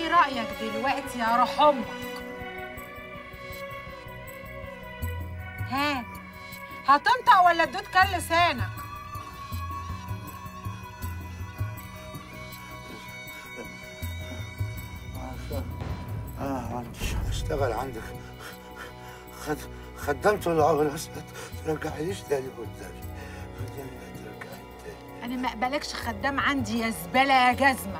ايه رايك دلوقتي يا روح امك ها هتنطق ولا تدود كان لسانك اه عندي اشتغل عندك خد خدمت العمر بس ما ترجعيش تاني قدامي قدامي ما ترجعي تاني انا ما اقبلكش خدام عندي يا زباله يا جزمه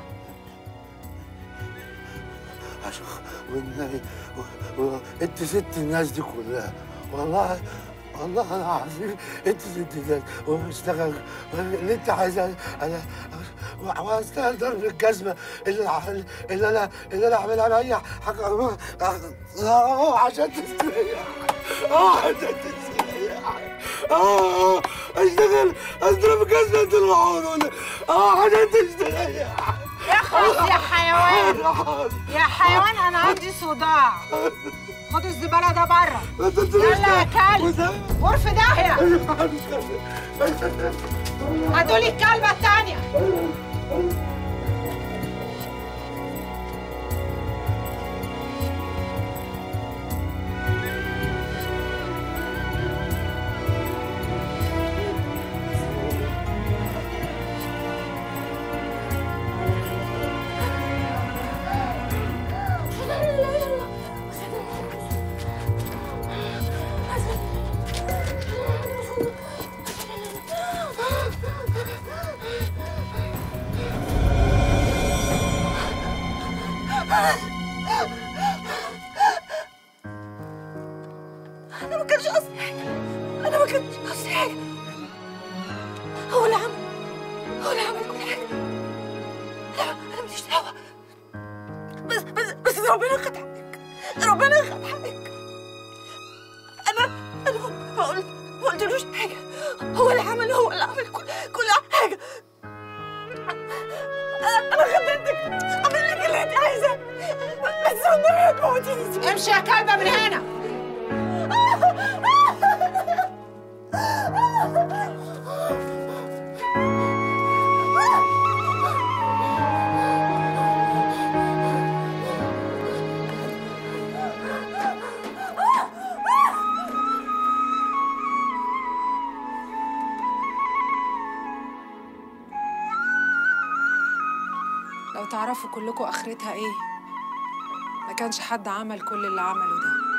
عشان والنبي و- و- انت ست الناس دي كلها والله والله العظيم انت ست الناس واشتغل اللي انت عايزاه انا واشتغل ضرب الجزمه اللي ع- اللي انا اللي انا اعملها باي حاجه اه عشان تستريح اه عشان تستريح اه اشتغل اضرب جزمه المعون اه عشان تستريح اخلص يا حيوان يا حيوان انا عندي صداع خد الزباله ده بره يلا يا كلب غرفه داهيه هاتولي الكلبه التانيه انا ما كانش قصدي حاجه انا ما كانش قصدي حاجه هو اللي عمل هو اللي عمل كل حاجه لا انا ماليش دعوه بس بس بس ربنا خد حقك ربنا خد حقك انا انا ما قلت ما قلتلوش حاجه هو اللي عمل هو اللي عمل كل كل حاجه انا أنا خدمتك اعمل لك اللي انت عايزاه بس والنبي ما تموتيني امشي يا كلبه من هنا لو تعرفوا كلكم اخرتها ايه ما كانش حد عمل كل اللي عمله ده